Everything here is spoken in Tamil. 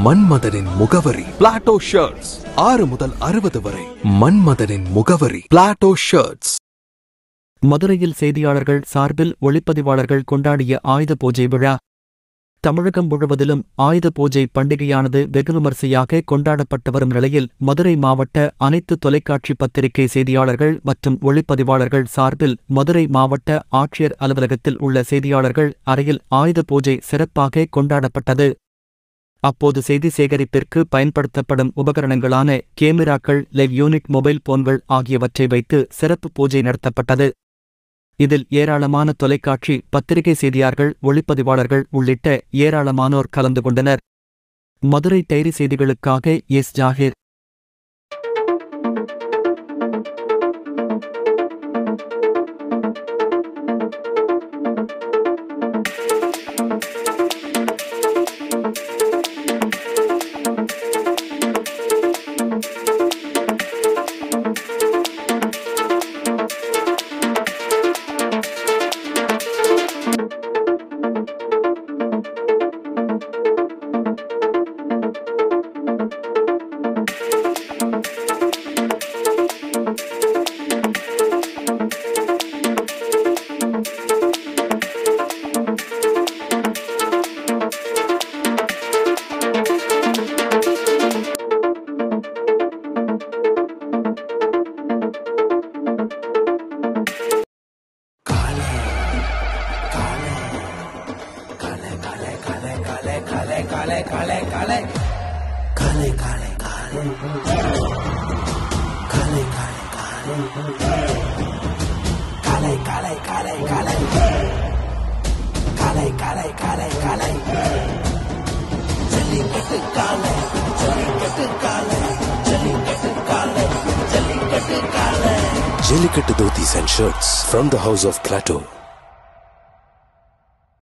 மன்மதனின் முகவரி பிளாட்டோ ஷர்ட்ஸ் ஆறு முதல் அறுபது வரை மன்மதனின் முகவரி பிளாட்டோ ஷர்ட்ஸ் மதுரையில் செய்தியாளர்கள் சார்பில் ஒளிப்பதிவாளர்கள் கொண்டாடிய ஆயுத பூஜை விழா தமிழகம் முழுவதிலும் ஆயுத பூஜை பண்டிகையானது வெகு விமரிசையாக கொண்டாடப்பட்டு வரும் நிலையில் மதுரை மாவட்ட அனைத்து தொலைக்காட்சி பத்திரிகை செய்தியாளர்கள் மற்றும் ஒளிப்பதிவாளர்கள் சார்பில் மதுரை மாவட்ட ஆட்சியர் அலுவலகத்தில் உள்ள செய்தியாளர்கள் அறையில் ஆயுத பூஜை சிறப்பாக கொண்டாடப்பட்டது அப்போது செய்தி சேகரிப்பிற்கு பயன்படுத்தப்படும் உபகரணங்களான கேமிராக்கள் லைவ் யூனிட் மொபைல் போன்கள் ஆகியவற்றை வைத்து சிறப்பு பூஜை நடத்தப்பட்டது இதில் ஏராளமான தொலைக்காட்சி பத்திரிகை செய்தியாளர்கள் ஒளிப்பதிவாளர்கள் உள்ளிட்ட ஏராளமானோர் கலந்து கொண்டனர் மதுரை டைரி செய்திகளுக்காக S Zakir Jellicut Dhotis and shirts from the house of Plateau.